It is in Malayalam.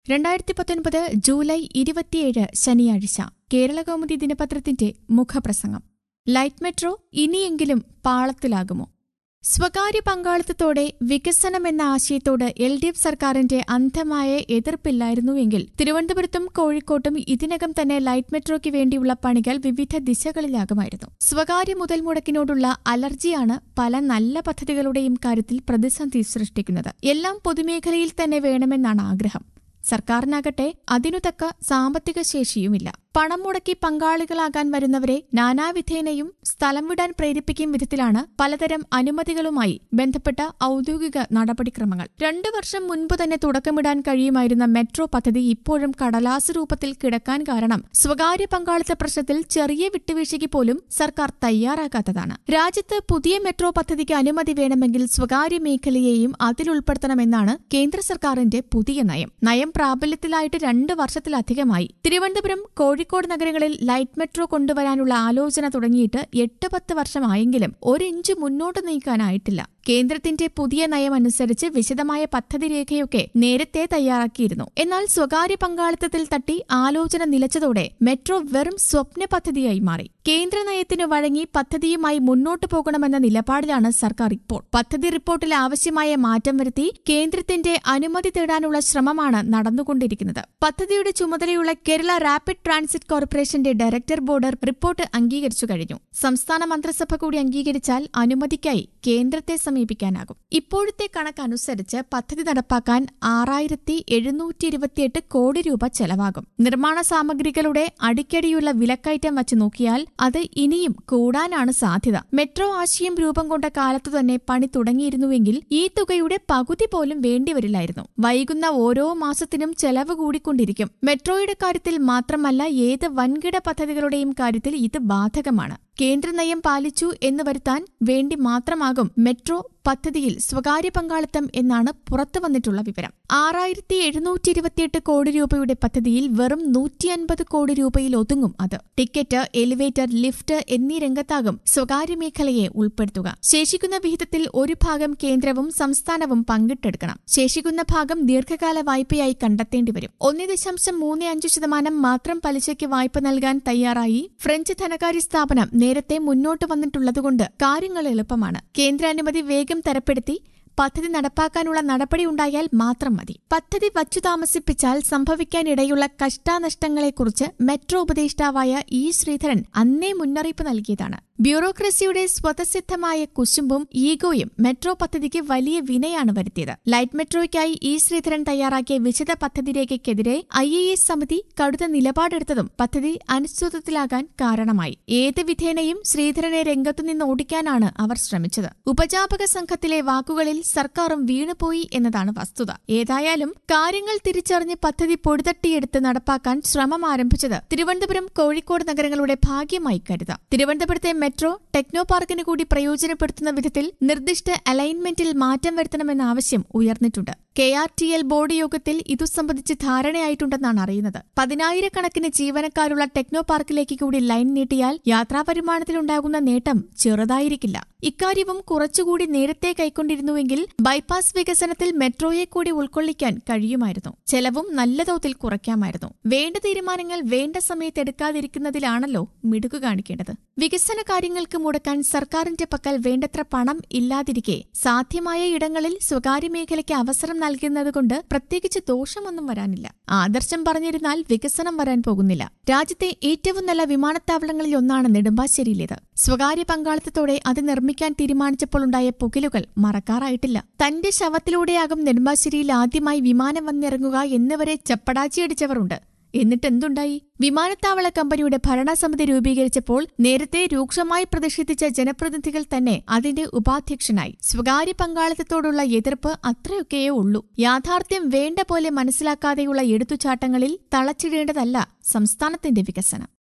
രണ്ടായിരത്തി പത്തൊൻപത് ജൂലൈ ഇരുപത്തിയേഴ് ശനിയാഴ്ച കേരളകൗമുദി ദിനപത്രത്തിന്റെ മുഖപ്രസംഗം ലൈറ്റ് മെട്രോ ഇനിയെങ്കിലും പാളത്തിലാകുമോ സ്വകാര്യ പങ്കാളിത്തത്തോടെ വികസനമെന്ന ആശയത്തോട് എൽ ഡി എഫ് സർക്കാരിന്റെ അന്ധമായ എതിർപ്പില്ലായിരുന്നുവെങ്കിൽ തിരുവനന്തപുരത്തും കോഴിക്കോട്ടും ഇതിനകം തന്നെ ലൈറ്റ് മെട്രോയ്ക്ക് വേണ്ടിയുള്ള പണികൾ വിവിധ ദിശകളിലാകുമായിരുന്നു സ്വകാര്യ മുതൽ മുടക്കിനോടുള്ള അലർജിയാണ് പല നല്ല പദ്ധതികളുടെയും കാര്യത്തിൽ പ്രതിസന്ധി സൃഷ്ടിക്കുന്നത് എല്ലാം പൊതുമേഖലയിൽ തന്നെ വേണമെന്നാണ് ആഗ്രഹം സർക്കാരിനാകട്ടെ അതിനു തക്ക സാമ്പത്തിക ശേഷിയുമില്ല പണം മുടക്കി പങ്കാളികളാകാൻ വരുന്നവരെ നാനാവിധേനയും സ്ഥലം വിടാൻ പ്രേരിപ്പിക്കും വിധത്തിലാണ് പലതരം അനുമതികളുമായി ബന്ധപ്പെട്ട ഔദ്യോഗിക നടപടിക്രമങ്ങൾ രണ്ടു വർഷം മുൻപ് തന്നെ തുടക്കമിടാൻ കഴിയുമായിരുന്ന മെട്രോ പദ്ധതി ഇപ്പോഴും കടലാസ് രൂപത്തിൽ കിടക്കാൻ കാരണം സ്വകാര്യ പങ്കാളിത്ത പ്രശ്നത്തിൽ ചെറിയ വിട്ടുവീഴ്ചയ്ക്ക് പോലും സർക്കാർ തയ്യാറാകാത്തതാണ് രാജ്യത്ത് പുതിയ മെട്രോ പദ്ധതിക്ക് അനുമതി വേണമെങ്കിൽ സ്വകാര്യ മേഖലയെയും അതിലുൾപ്പെടുത്തണമെന്നാണ് കേന്ദ്ര സർക്കാരിന്റെ പുതിയ നയം നയം പ്രാബല്യത്തിലായിട്ട് രണ്ട് വർഷത്തിലധികമായി തിരുവനന്തപുരം കോഴിക്കോട് നഗരങ്ങളിൽ ലൈറ്റ് മെട്രോ കൊണ്ടുവരാനുള്ള ആലോചന തുടങ്ങിയിട്ട് എട്ട് പത്ത് വർഷമായെങ്കിലും ഒരു ഇഞ്ച് മുന്നോട്ട് നീക്കാനായിട്ടില്ല കേന്ദ്രത്തിന്റെ പുതിയ നയമനുസരിച്ച് വിശദമായ പദ്ധതി രേഖയൊക്കെ നേരത്തെ തയ്യാറാക്കിയിരുന്നു എന്നാൽ സ്വകാര്യ പങ്കാളിത്തത്തിൽ തട്ടി ആലോചന നിലച്ചതോടെ മെട്രോ വെറും സ്വപ്ന പദ്ധതിയായി മാറി കേന്ദ്ര നയത്തിനു വഴങ്ങി പദ്ധതിയുമായി മുന്നോട്ടു പോകണമെന്ന നിലപാടിലാണ് സർക്കാർ ഇപ്പോൾ പദ്ധതി റിപ്പോർട്ടിൽ ആവശ്യമായ മാറ്റം വരുത്തി കേന്ദ്രത്തിന്റെ അനുമതി തേടാനുള്ള ശ്രമമാണ് നടന്നുകൊണ്ടിരിക്കുന്നത് പദ്ധതിയുടെ ചുമതലയുള്ള കേരള റാപ്പിഡ് ട്രാൻസിറ്റ് കോർപ്പറേഷന്റെ ഡയറക്ടർ ബോർഡ് റിപ്പോർട്ട് അംഗീകരിച്ചു കഴിഞ്ഞു സംസ്ഥാന മന്ത്രിസഭ കൂടി അംഗീകരിച്ചാൽ അനുമതിക്കായി കേന്ദ്രത്തെ സമീപിക്കാനാകും ഇപ്പോഴത്തെ കണക്കനുസരിച്ച് പദ്ധതി നടപ്പാക്കാൻ ആറായിരത്തി എഴുന്നൂറ്റി ഇരുപത്തിയെട്ട് കോടി രൂപ ചെലവാകും നിർമ്മാണ സാമഗ്രികളുടെ അടിക്കടിയുള്ള വിലക്കയറ്റം വച്ച് നോക്കിയാൽ അത് ഇനിയും കൂടാനാണ് സാധ്യത മെട്രോ ആശയം രൂപം കൊണ്ട കാലത്തു തന്നെ പണി തുടങ്ങിയിരുന്നുവെങ്കിൽ ഈ തുകയുടെ പകുതി പോലും വേണ്ടിവരില്ലായിരുന്നു വൈകുന്ന ഓരോ മാസത്തിനും ചെലവ് കൂടിക്കൊണ്ടിരിക്കും മെട്രോയുടെ കാര്യത്തിൽ മാത്രമല്ല ഏത് വൻകിട പദ്ധതികളുടെയും കാര്യത്തിൽ ഇത് ബാധകമാണ് കേന്ദ്ര നയം പാലിച്ചു എന്ന് വരുത്താൻ വേണ്ടി മാത്രമാകും മെട്രോ പദ്ധതിയിൽ സ്വകാര്യ പങ്കാളിത്തം എന്നാണ് പുറത്തുവന്നിട്ടുള്ള വിവരം ആറായിരത്തി എഴുന്നൂറ്റി ഇരുപത്തിയെട്ട് കോടി രൂപയുടെ പദ്ധതിയിൽ വെറും നൂറ്റി അൻപത് കോടി രൂപയിൽ ഒതുങ്ങും അത് ടിക്കറ്റ് എലിവേറ്റർ ലിഫ്റ്റ് എന്നീ രംഗത്താകും സ്വകാര്യ മേഖലയെ ഉൾപ്പെടുത്തുക ശേഷിക്കുന്ന വിഹിതത്തിൽ ഒരു ഭാഗം കേന്ദ്രവും സംസ്ഥാനവും പങ്കിട്ടെടുക്കണം ശേഷിക്കുന്ന ഭാഗം ദീർഘകാല വായ്പയായി കണ്ടെത്തേണ്ടി വരും ഒന്നേ ദശാംശം മൂന്ന് അഞ്ച് ശതമാനം മാത്രം പലിശയ്ക്ക് വായ്പ നൽകാൻ തയ്യാറായി ഫ്രഞ്ച് ധനകാര്യ സ്ഥാപനം നേരത്തെ മുന്നോട്ട് വന്നിട്ടുള്ളതുകൊണ്ട് കാര്യങ്ങൾ എളുപ്പമാണ് കേന്ദ്രാനുമതി വേഗം തരപ്പെടുത്തി പദ്ധതി നടപ്പാക്കാനുള്ള നടപടി ഉണ്ടായാൽ മാത്രം മതി പദ്ധതി വച്ചു താമസിപ്പിച്ചാൽ സംഭവിക്കാനിടയുള്ള കഷ്ടാനഷ്ടങ്ങളെക്കുറിച്ച് മെട്രോ ഉപദേഷ്ടാവായ ഇ ശ്രീധരൻ അന്നേ മുന്നറിയിപ്പ് നൽകിയതാണ് ബ്യൂറോക്രസിയുടെ സ്വതസിദ്ധമായ കുശുമ്പും ഈഗോയും മെട്രോ പദ്ധതിക്ക് വലിയ വിനയാണ് വരുത്തിയത് ലൈറ്റ് മെട്രോയ്ക്കായി ഇ ശ്രീധരൻ തയ്യാറാക്കിയ വിശദ പദ്ധതി രേഖയ്ക്കെതിരെ ഐ എ എസ് സമിതി കടുത്ത നിലപാടെടുത്തതും പദ്ധതി അനിശ്ചിതത്വത്തിലാകാൻ കാരണമായി ഏത് വിധേനയും ശ്രീധരനെ രംഗത്തുനിന്ന് ഓടിക്കാനാണ് അവർ ശ്രമിച്ചത് ഉപജാപക സംഘത്തിലെ വാക്കുകളിൽ സർക്കാരും വീണുപോയി എന്നതാണ് വസ്തുത ഏതായാലും കാര്യങ്ങൾ തിരിച്ചറിഞ്ഞ് പദ്ധതി പൊടിതട്ടിയെടുത്ത് നടപ്പാക്കാൻ ശ്രമം ആരംഭിച്ചത് തിരുവനന്തപുരം കോഴിക്കോട് നഗരങ്ങളുടെ ഭാഗ്യമായി കരുതാം തിരുവനന്തപുരത്തെ മെട്രോ ടെക്നോ പാർക്കിന് കൂടി പ്രയോജനപ്പെടുത്തുന്ന വിധത്തിൽ നിർദ്ദിഷ്ട അലൈൻമെന്റിൽ മാറ്റം വരുത്തണമെന്ന ആവശ്യം ഉയർന്നിട്ടുണ്ട് K R T L board യോഗത്തിൽ ഇതു സംബന്ധിച്ച് ധാരണയായിട്ടുണ്ടെന്നാണ് അറിയുന്നത് പതിനായിരക്കണക്കിന് ജീവനക്കാരുള്ള ടെക്നോ പാർക്കിലേക്ക് കൂടി ലൈൻ നീട്ടിയാൽ യാത്രാ വരുമാനത്തിലുണ്ടാകുന്ന നേട്ടം ചെറുതായിരിക്കില്ല ഇക്കാര്യവും കുറച്ചുകൂടി നേരത്തെ കൈക്കൊണ്ടിരുന്നുവെങ്കിൽ ബൈപ്പാസ് വികസനത്തിൽ മെട്രോയെ കൂടി ഉൾക്കൊള്ളിക്കാൻ കഴിയുമായിരുന്നു ചെലവും നല്ല തോതിൽ കുറയ്ക്കാമായിരുന്നു വേണ്ട തീരുമാനങ്ങൾ വേണ്ട സമയത്ത് എടുക്കാതിരിക്കുന്നതിലാണല്ലോ മിടുക്ക് കാണിക്കേണ്ടത് വികസന കാര്യങ്ങൾക്ക് മുടക്കാൻ സർക്കാരിന്റെ പക്കൽ വേണ്ടത്ര പണം ഇല്ലാതിരിക്കെ സാധ്യമായ ഇടങ്ങളിൽ സ്വകാര്യ മേഖലയ്ക്ക് അവസരം നൽകുന്നതുകൊണ്ട് പ്രത്യേകിച്ച് ദോഷമൊന്നും വരാനില്ല ആദർശം പറഞ്ഞിരുന്നാൽ വികസനം വരാൻ പോകുന്നില്ല രാജ്യത്തെ ഏറ്റവും നല്ല വിമാനത്താവളങ്ങളിൽ ഒന്നാണ് നെടുമ്പാശ്ശേരിയിലേത് സ്വകാര്യ പങ്കാളിത്തത്തോടെ അത് നിർമ്മിക്കാൻ തീരുമാനിച്ചപ്പോൾ ഉണ്ടായ പുകിലുകൾ മറക്കാറായിട്ടില്ല തന്റെ ശവത്തിലൂടെയാകും നെടുമ്പാശ്ശേരിയിൽ ആദ്യമായി വിമാനം വന്നിറങ്ങുക എന്നിവരെ ചപ്പടാച്ചിയടിച്ചവരുണ്ട് എന്നിട്ടെന്തുണ്ടായി വിമാനത്താവള കമ്പനിയുടെ ഭരണസമിതി രൂപീകരിച്ചപ്പോൾ നേരത്തെ രൂക്ഷമായി പ്രതിഷേധിച്ച ജനപ്രതിനിധികൾ തന്നെ അതിന്റെ ഉപാധ്യക്ഷനായി സ്വകാര്യ പങ്കാളിത്തത്തോടുള്ള എതിർപ്പ് അത്രയൊക്കെയേ ഉള്ളൂ യാഥാർത്ഥ്യം വേണ്ട പോലെ മനസ്സിലാക്കാതെയുള്ള എടുത്തുചാട്ടങ്ങളിൽ തളച്ചിടേണ്ടതല്ല സംസ്ഥാനത്തിന്റെ വികസനം